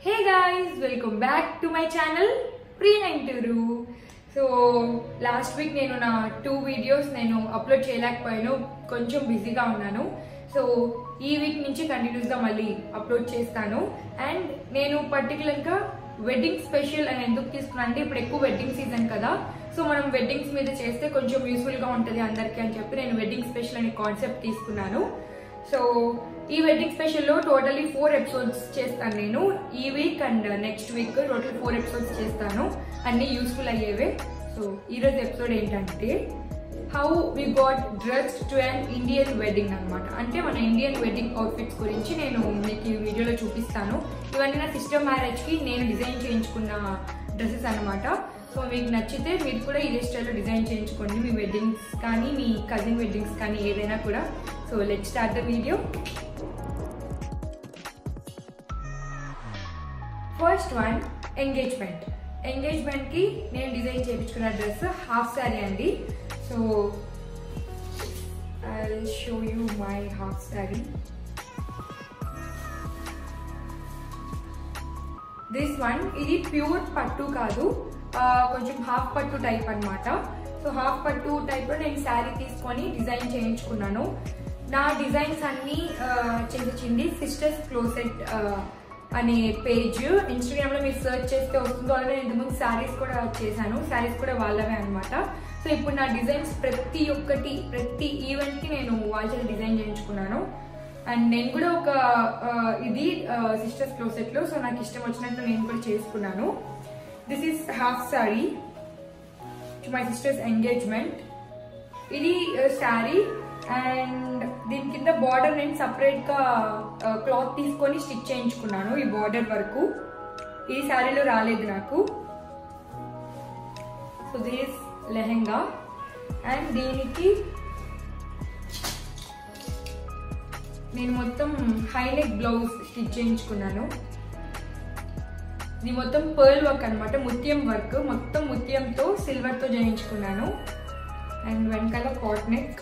Hey guys welcome back to my channel ప్రీ నైన్టీరు so last week నేను నా టూ వీడియోస్ నేను అప్లోడ్ చేయలేకపోయాను కొంచెం బిజీగా ఉన్నాను సో ఈ వీక్ నుంచి కంటిన్యూస్గా మళ్ళీ అప్లోడ్ చేస్తాను అండ్ నేను పర్టికులర్గా వెడ్డింగ్ స్పెషల్ అని ఎందుకు తీసుకున్నాను అంటే ఇప్పుడు ఎక్కువ వెడ్డింగ్ సీజన్ కదా సో మనం వెడ్డింగ్స్ మీద చేస్తే కొంచెం యూస్ఫుల్గా ఉంటుంది అందరికీ అని చెప్పి నేను వెడ్డింగ్ స్పెషల్ అనే కాన్సెప్ట్ తీసుకున్నాను సో ఈ వెడ్డింగ్ స్పెషల్ లో టోటలీ ఫోర్ ఎపిసోడ్స్ చేస్తాను నేను ఈ week and next week total four episodes చేస్తాను అన్ని యూస్ఫుల్ అయ్యేవే సో ఈ రోజు ఎపిసోడ్ ఏంటంటే how we got dress to an Indian wedding అన్నమాట అంటే మన ఇండియన్ వెడ్డింగ్ అవుట్ఫిట్స్ గురించి నేను మీకు ఈ వీడియోలో చూపిస్తాను ఇవన్నీ నా సిస్టర్ మ్యారేజ్ కి నేను డిజైన్ చేయించుకున్న డ్రెస్సెస్ అన్నమాట సో మీకు నచ్చితే మీరు కూడా ఇదే స్టైల్లో డిజైన్ చేయించుకోండి మీ వెడ్డింగ్స్ కానీ మీ కజిన్ వెడ్డింగ్స్ కానీ ఏదైనా కూడా so let start the video first one engagement ఎంగేజ్మెంట్కి నేను డిజైన్ చేయించుకున్న డ్రెస్ హాఫ్ శారీ అండి so I show you my half sari this one ఇది ప్యూర్ పట్టు కాదు ఆ, కొంచెం హాఫ్ పట్టు టైప్ అన్నమాట సో హాఫ్ పట్టు టైప్లో నేను శారీ తీసుకొని డిజైన్ చేయించుకున్నాను నా డిజైన్స్ అన్ని ఆ, చేసింది సిస్టర్స్ క్లోసెట్ అనే పేజ్ ఇన్స్టాగ్రామ్లో మీరు సెర్చ్ చేస్తే వస్తుందో అలాగే నేను ఇంతకుముందు శారీస్ కూడా చేశాను శారీస్ కూడా వాళ్ళవే అనమాట సో ఇప్పుడు నా డిజైన్స్ ప్రతి ఒక్కటి ప్రతి ఈవెంట్కి నేను వాళ్ళ డిజైన్ చేయించుకున్నాను అండ్ నేను కూడా ఒక ఆ, ఇది సిస్టర్స్ క్లోసెట్ లో సో నాకు ఇష్టం వచ్చినట్టు నేను కూడా చేసుకున్నాను this is half sari to my sisters engagement ఇది శారీ అండ్ దీని కింద బార్డర్ నేను సపరేట్ గా క్లాత్ తీసుకొని స్టిచ్ చేయించుకున్నాను ఈ బార్డర్ వరకు ఈ శారీలో రాలేదు నాకు సో దిస్ లెహెంగా అండ్ దీనికి నేను మొత్తం హై నెక్ బ్లౌజ్ స్టిచ్ చేయించుకున్నాను ఇది మొత్తం పర్ల్ వర్క్ అనమాట ముత్యం వర్క్ మొత్తం ముత్యంతో సిల్వర్ తో చేయించుకున్నాను అండ్ వెనకాల cut neck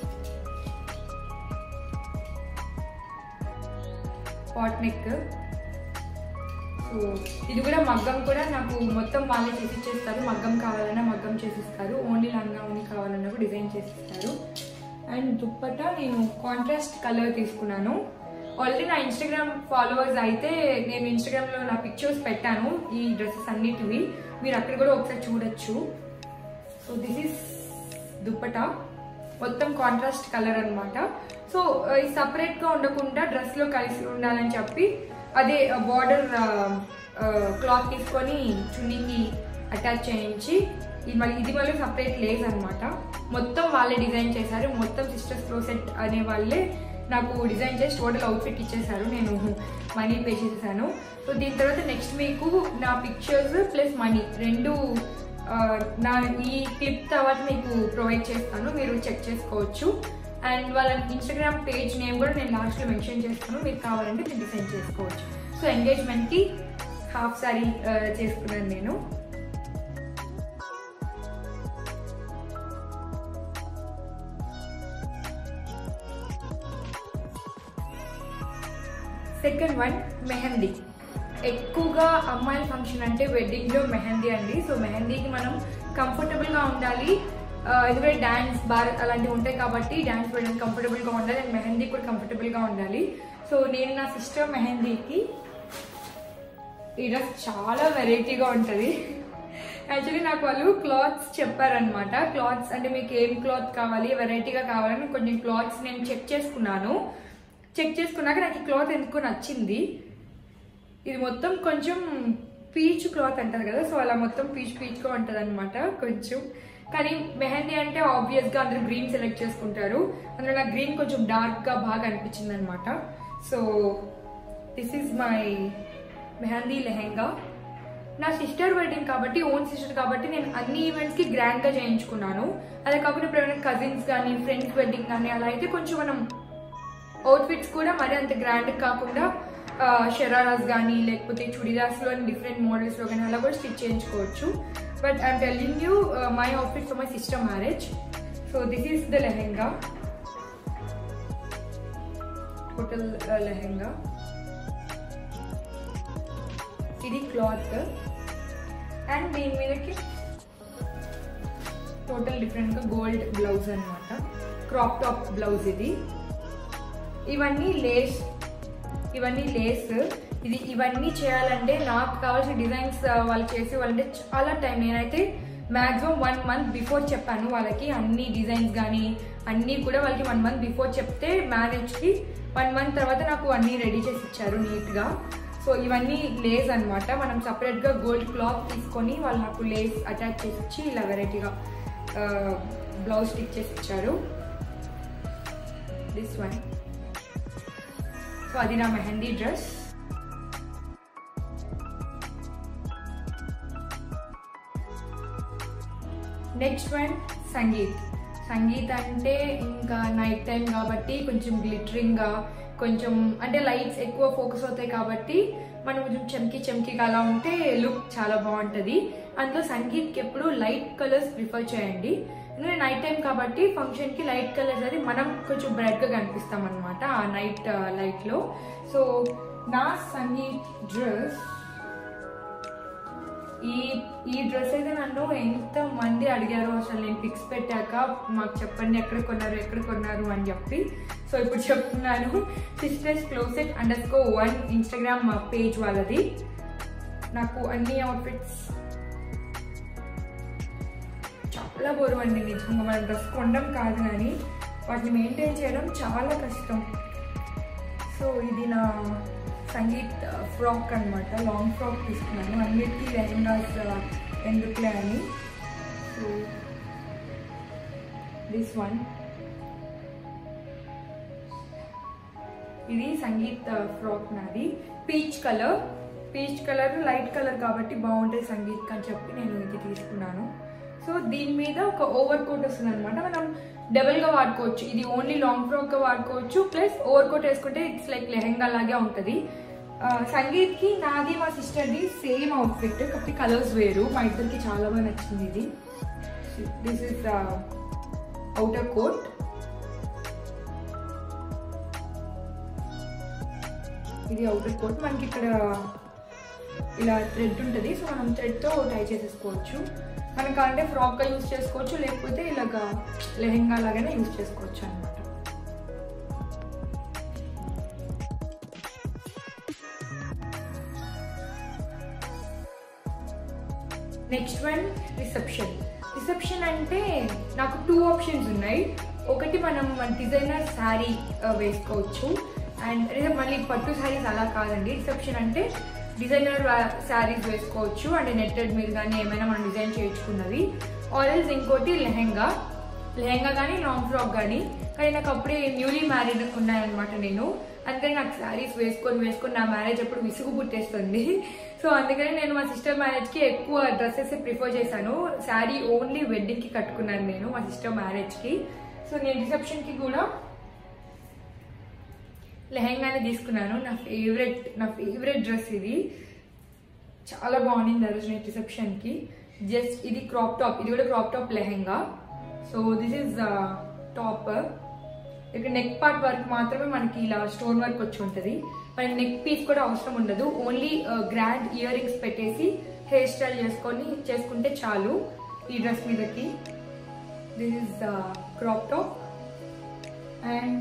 cut neck so ఇది కూడా మగ్గం కూడా నాకు మొత్తం వాళ్ళే చేసిచ్చేస్తారు మగ్గం కావాలన్నా మగ్గం చేసిస్తారు ఓన్లీ లంగా ఓన్లీ కావాలన్నా కూడా డిజైన్ చేసిస్తారు అండ్ దుప్పట నేను కాంట్రాస్ట్ కలర్ తీసుకున్నాను ఆల్రెడీ నా ఇన్స్టాగ్రామ్ ఫాలోవర్స్ అయితే నేను ఇన్స్టాగ్రామ్లో నా పిక్చర్స్ పెట్టాను ఈ డ్రెస్సెస్ అన్నిటివి మీరు అక్కడ కూడా ఒకసారి చూడొచ్చు సో దిస్ ఈస్ దుప్పట మొత్తం కాంట్రాస్ట్ కలర్ అన్నమాట సో ఇది సపరేట్ గా ఉండకుండా డ్రెస్ లో కలిసి ఉండాలని చెప్పి అదే బార్డర్ క్లాత్ తీసుకొని చున్నీకి అటాచ్ చేయించి ఇది మళ్ళీ ఇది మళ్ళీ సపరేట్ లేస్ అన్నమాట మొత్తం వాళ్ళే డిజైన్ చేశారు మొత్తం సిస్టర్స్ క్లోసెట్ అనే వాళ్ళే నాకు డిజైన్ చేసి టోటల్ అవుట్ఫిట్ ఇచ్చేసారు నేను మనీ పే చేసేసాను సో దీని తర్వాత నెక్స్ట్ మీకు నా పిక్చర్స్ ప్లస్ మనీ రెండు ఆ, నా ఈ క్లిప్ తర్వాత మీకు ప్రొవైడ్ చేస్తాను మీరు చెక్ చేసుకోవచ్చు అండ్ వాళ్ళ ఇన్స్టాగ్రామ్ పేజ్ నేమ్ కూడా నేను లాస్ట్లో మెన్షన్ చేస్తాను మీకు కావాలంటే మీరు డిసైడ్ చేసుకోవచ్చు సో ఎంగేజ్మెంట్కి హాఫ్ సారీ చేసుకున్నాను నేను సెకండ్ వన్ మెహందీ ఎక్కువగా అమ్మాయిల ఫంక్షన్ అంటే వెడ్డింగ్ లో మెహందీ అండి సో మెహందీకి మనం కంఫర్టబుల్ గా ఉండాలి ఆ, ఎందుకంటే డాన్స్ భారత్ అలాంటివి ఉంటాయి కాబట్టి డాన్స్ వేయడానికి కంఫర్టబుల్ గా ఉండాలి అండ్ మెహందీ కూడా కంఫర్టబుల్ గా ఉండాలి సో నేను నా సిస్టర్ మెహందీకి ఈ డ్రెస్ చాలా వెరైటీగా ఉంటుంది యాక్చువల్లీ నాకు వాళ్ళు క్లాత్స్ చెప్పారనమాట క్లాత్స్ అంటే మీకు ఏం క్లాత్ కావాలి వెరైటీగా కావాలని కొన్ని క్లాత్స్ నేను చెక్ చేసుకున్నాను చెక్ చేసుకున్నాక నాకు ఈ క్లాత్ ఎందుకో నచ్చింది ఇది మొత్తం కొంచెం పీచ్ క్లాత్ అంటారు కదా సో అలా మొత్తం పీచ్ పీచ్గా ఉంటుంది అనమాట కొంచెం కానీ మెహందీ అంటే ఆబ్వియస్గా అందరూ గ్రీన్ సెలెక్ట్ చేసుకుంటారు అందులో నాకు గ్రీన్ కొంచెం డార్క్గా బాగా అనిపించింది అనమాట so this is my mehndi lehenga నా సిస్టర్ వెడ్డింగ్ కాబట్టి ఓన్ సిస్టర్ కాబట్టి నేను అన్ని ఈవెంట్స్కి గ్రాండ్గా చేయించుకున్నాను అదే కాకుండా ఇప్పుడు ఏమైనా కజిన్స్ కానీ ఫ్రెండ్స్ వెడ్డింగ్ కానీ అలా అయితే కొంచెం మనం అవుట్ఫిట్స్ కూడా మరి అంత గ్రాండ్ కాకుండా ఆ, షరారాస్ కానీ లేకపోతే చుడిదార్స్లో డిఫరెంట్ మోడల్స్లో కానీ అలా కూడా స్టిచ్ చేయించుకోవచ్చు but I'm telling you my outfit for my sister marriage so this is the lehenga total lehenga ఇది క్లాత్ అండ్ దీని మీదకి టోటల్ డిఫరెంట్గా గోల్డ్ బ్లౌజ్ అనమాట క్రాప్ టాప్ బ్లౌజ్ ఇది ఇవన్నీ లేస్ ఇవన్నీ లేస్ ఇది ఇవన్నీ చేయాలంటే నాకు కావాల్సిన డిజైన్స్ వాళ్ళు చేసే వాళ్ళంటే చాలా టైం నేనైతే మ్యాక్సిమం వన్ మంత్ బిఫోర్ చెప్పాను వాళ్ళకి అన్ని డిజైన్స్ కానీ అన్నీ కూడా వాళ్ళకి వన్ మంత్ బిఫోర్ చెప్తే మ్యారేజ్కి వన్ మంత్ తర్వాత నాకు అన్నీ రెడీ చేసి ఇచ్చారు నీట్గా సో ఇవన్నీ లేస్ అనమాట మనం సపరేట్గా గోల్డ్ క్లాత్ తీసుకొని వాళ్ళు నాకు లేస్ అటాచ్ చేసి ఇచ్చి ఇలా వెరైటీగా బ్లౌజ్ స్టిచ్ చేసి ఇచ్చారు దిస్ వన్ సో అది నా mehndi dress next one sangeet sangeet అంటే ఇంకా నైట్ టైం కాబట్టి కొంచెం గ్లిటరింగ్గా కొంచెం అంటే లైట్స్ ఎక్కువ ఫోకస్ అవుతాయి కాబట్టి మనం కొంచెం చెమ్కి చెమ్కిగా అలా ఉంటే లుక్ చాలా బాగుంటుంది అందులో సంగీత్కి ఎప్పుడు లైట్ కలర్స్ ప్రిఫర్ చేయండి ఎందుకంటే నైట్ టైం కాబట్టి ఫంక్షన్కి లైట్ కలర్స్ అది మనం కొంచెం బ్రైట్గా కనిపిస్తాం అనమాట ఆ నైట్ లైట్లో సో నా సంగీత్ డ్రెస్ ఈ ఈ డ్రెస్ అయితే నన్ను ఎంత మంది అడిగారు అసలు నేను పిక్స్ పెట్టాక మాకు చెప్పండి ఎక్కడ కొన్నారు ఎక్కడ కొన్నారు అని చెప్పి సో ఇప్పుడు చెప్తున్నాను sisters closet underscore one Instagram page వాళ్ళది నాకు అన్ని అవుట్ఫిట్స్ చాలా బోరు అండి నిజంగా మనం డ్రెస్ కొనడం కాదు కానీ వాటిని మెయింటైన్ చేయడం చాలా కష్టం సో ఇది నా సంగీత్ ఫ్రాక్ అనమాట లాంగ్ ఫ్రాక్ తీసుకున్నాను అన్నిటికీ లెహంగాస్ ఎందుకులే అని సో దిస్ వన్ ఇది సంగీత్ ఫ్రాక్ నాది peach colour peach colour light colour కాబట్టి బాగుంటుంది సంగీత్ అని చెప్పి నేను ఇది తీసుకున్నాను సో దీని మీద ఒక ఓవర్ కోట్ వస్తుంది అనమాట మనం డబుల్ గా వాడుకోవచ్చు ఇది ఓన్లీ లాంగ్ ఫ్రాక్ గా వాడుకోవచ్చు ప్లస్ ఓవర్ కోట్ వేసుకుంటే ఇట్స్ లైక్ లెహంగా లాగే ఉంటుంది సంగీత్ కి నాది మా సిస్టర్ది సేమ్ అవుట్ఫిట్ కాబట్టి కలర్స్ వేరు మా ఇద్దరికి చాలా బాగా నచ్చింది ఇది దిస్ ఇస్ అవుటర్ కోట్ ఇది అవుటర్ కోట్ మనకి ఇక్కడ ఇలా థ్రెడ్ ఉంటుంది సో మనం థ్రెడ్తో టై చేసేసుకోవచ్చు మనం కావాలంటే ఫ్రాక్గా యూస్ చేసుకోవచ్చు లేకపోతే ఇలాగా లెహెంగా లాగానే యూస్ చేసుకోవచ్చు అనమాట నెక్స్ట్ వన్ రిసెప్షన్ రిసెప్షన్ అంటే నాకు టూ ఆప్షన్స్ ఉన్నాయి ఒకటి మనం డిజైనర్ శారీ వేసుకోవచ్చు అండ్ మళ్ళీ పట్టు శారీస్ అలా కాదండి రిసెప్షన్ అంటే డిజైనర్ శారీస్ వేసుకోవచ్చు అంటే నెట్టెడ్ మీద కానీ ఏమైనా మనం డిజైన్ చేయించుకున్నవి ఆరెల్స్ ఇంకోటి లెహెంగా లెహెంగా కానీ లాంగ్ ఫ్రాక్ కానీ కానీ నాకు అప్పుడే న్యూలీ మ్యారీడ్ ఉన్నాయన్నమాట నేను అందుకని నాకు శారీస్ వేసుకొని వేసుకొని నా మ్యారేజ్ అప్పుడు విసుగు పుట్టేస్తుంది సో అందుకని నేను మా సిస్టర్ మ్యారేజ్కి ఎక్కువ డ్రెస్సెస్ ప్రిఫర్ చేశాను శారీ ఓన్లీ వెడ్డింగ్కి కట్టుకున్నాను నేను మా సిస్టర్ మ్యారేజ్కి సో నేను రిసెప్షన్కి కూడా లెహెంగానే తీసుకున్నాను నా ఫేవరెట్ నా ఫేవరెట్ డ్రెస్ ఇది చాలా బాగుండింది ఆ రోజు నేను రిసెప్షన్కి జస్ట్ ఇది క్రాప్ టాప్ ఇది కూడా crop top lehenga so this is top ఇక్కడ నెక్ పార్ట్ వర్క్ మాత్రమే మనకి ఇలా స్టోన్ వర్క్ వచ్చి ఉంటుంది మనకి నెక్ పీస్ కూడా అవసరం ఉండదు ఓన్లీ గ్రాండ్ ఇయర్ రింగ్స్ పెట్టేసి హెయిర్ స్టైల్ చేసుకొని చేసుకుంటే చాలు ఈ డ్రెస్ మీదకి this is crop top and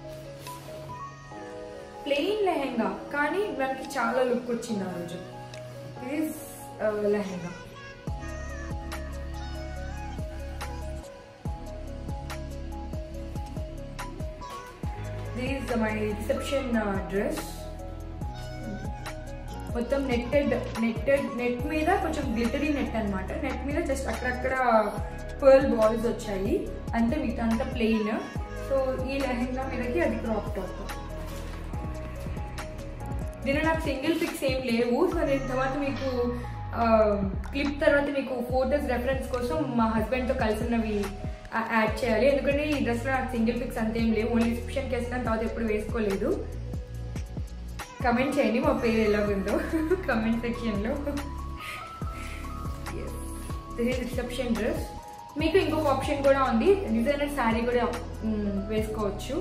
plain lehenga కానీ మనకి చాలా లుక్ వచ్చింది ఆ రోజు ఇది lehenga this my reception dress మొత్తం నెట్టెడ్ నెట్టెడ్ నెట్ మీద కొంచెం గ్లిటరీ నెట్ అనమాట నెట్ మీద జస్ట్ అక్కడక్కడ పర్ల్ బాల్స్ వచ్చాయి అంతే మిగతా అంతా ప్లెయిన్ సో ఈ లెహెంగా మీదకి అది క్రాప్ టాప్ దీనిలో నాకు సింగిల్ పిక్స్ ఏం లేవు సో నేను తర్వాత మీకు క్లిప్ తర్వాత మీకు ఫోటోస్ రెఫరెన్స్ కోసం మా హస్బెండ్తో కలిసి ఉన్నవి యాడ్ చేయాలి ఎందుకంటే ఈ డ్రెస్లో నాకు సింగిల్ పిక్స్ అంతేం లేవు ఓన్లీ రిసెప్షన్కి వేసిన తర్వాత ఎప్పుడు వేసుకోలేదు కమెంట్ చేయండి మా పేరు ఎలా ఉందో కమెంట్ సెక్షన్లో దిస్ రిసెప్షన్ డ్రెస్ మీకు ఇంకొక ఆప్షన్ కూడా ఉంది డిజైనర్ శారీ కూడా వేసుకోవచ్చు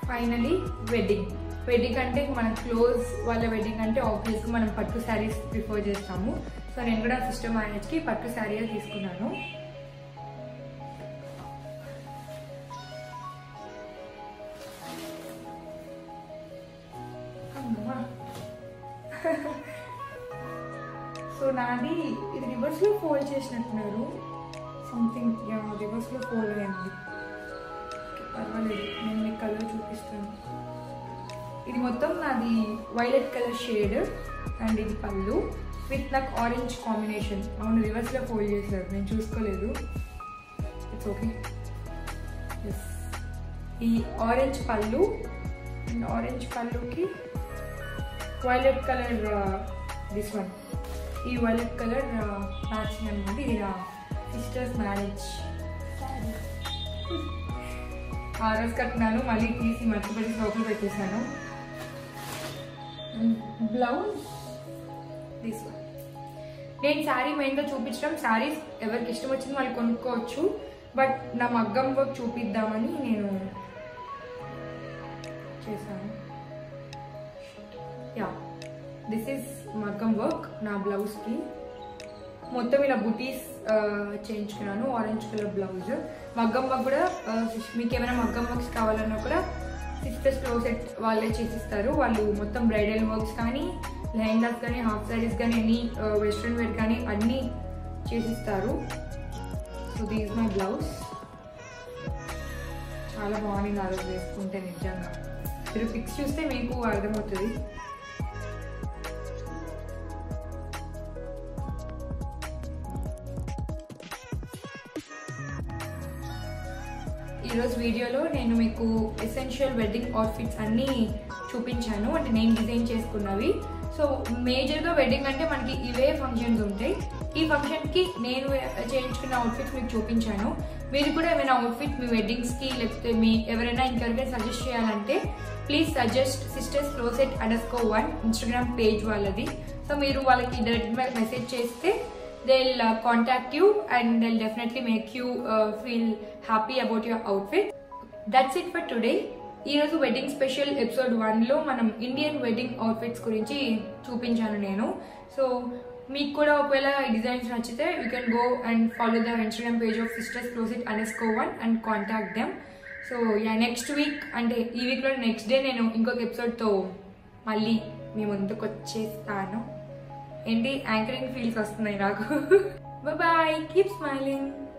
ఫైనలీ వెడ్డింగ్ వెడ్డింగ్ అంటే మన క్లోజ్ వాళ్ళ వెడ్డింగ్ అంటే ఆబ్వియస్గా మనం పట్టు శారీస్ ప్రిఫర్ చేస్తాము సో నేను కూడా సిస్టర్ మ్యారేజ్కి పట్టు శారీ తీసుకున్నాను అమ్మా. సో నాది ఇది రివర్స్లో ఫోల్డ్ చేసినట్టున్నారు సంథింగ్ యా రివర్స్లో ఫోల్డ్ అయింది ఓకే, పర్వాలేదు నేను మీకు కలర్ చూపిస్తాను ఇది మొత్తం నాది వైలెట్ కలర్ షేడ్ అండ్ ఇది పళ్ళు విత్ నాకు ఆరెంజ్ కాంబినేషన్ అవును రివర్స్లో ఫోల్డ్ చేశారు నేను చూసుకోలేదు ఇట్స్ ఓకే ఎస్ ఈ ఆరెంజ్ పళ్ళు అండ్ ఆరెంజ్ పళ్ళుకి వైలెట్ కలర్ దిస్ వన్ ఈ వైలెట్ కలర్ మ్యాచింగ్ అనమాట ఇది నా సిస్టర్స్ మ్యారేజ్ ఆ రోజు కట్టినాను మళ్ళీ తీసి మర్చిపెట్టి లోపల పెట్టేశాను బ్లౌజ్ దిస్ వన్ నేను శారీ మెయిన్గా చూపించడం శారీస్ ఎవరికి ఇష్టం వచ్చింది వాళ్ళు కొనుక్కోవచ్చు బట్ నా మగ్గం వర్క్ చూపిద్దామని నేను చేశాను యా దిస్ ఈస్ మగ్గం వర్క్ నా బ్లౌజ్కి మొత్తం ఇలా బుటీస్ చేయించుకున్నాను ఆరెంజ్ కలర్ బ్లౌజ్ మగ్గం వర్క్ కూడా ఆ, మీకు ఏమైనా మగ్గం వర్క్స్ కావాలన్నా కూడా సిస్టర్స్ క్లోసెట్ వాళ్ళే చేసిస్తారు వాళ్ళు మొత్తం బ్రైడల్ వర్క్స్ కానీ లెహంగాస్ కానీ హాఫ్ సారీస్ కానీ ఎనీ వెస్ట్రన్ వేర్ కానీ అన్నీ చేసిస్తారు సో దీస్ మై బ్లౌజ్ చాలా బాగుంది ఆ రోజు వేసుకుంటే నిజంగా మీరు పిక్స్ చూస్తే మీకు అర్థమవుతుంది ఈరోజు వీడియోలో నేను మీకు ఎసెన్షియల్ వెడ్డింగ్ అవుట్ఫిట్స్ అన్నీ చూపించాను అంటే నేను డిజైన్ చేసుకున్నవి సో మేజర్గా వెడ్డింగ్ అంటే మనకి ఇవే ఫంక్షన్స్ ఉంటాయి ఈ ఫంక్షన్కి నేను చేయించుకున్న అవుట్ఫిట్స్ మీకు చూపించాను మీరు కూడా ఏమైనా అవుట్ఫిట్ మీ వెడ్డింగ్స్కి లేకపోతే మీ ఎవరైనా ఇంకెవరికైనా సజెస్ట్ చేయాలంటే please suggest sisters closet underscore one Instagram page వాళ్ళది సో మీరు వాళ్ళకి డైరెక్ట్ మెసేజ్ చేస్తే they'll uh, contact you and they'll definitely make you uh, feel happy about your outfit. That's it for today. ఈరోజు wedding special episode వన్లో మనం Indian wedding outfits గురించి చూపించాను నేను సో మీకు కూడా ఒకవేళ ఈ డిజైన్స్ నచ్చితే you can go and follow the Instagram page of sisters closet underscore one and contact them so yeah next week అంటే ఈ వీక్లో నెక్స్ట్ డే నేను ఇంకొక ఎపిసోడ్తో మళ్ళీ మీ ముందుకు వచ్చేస్తాను ఏంటి యాంకరింగ్ ఫీల్స్ వస్తున్నాయి నాకు బాయ్ కీప్ స్మైలింగ్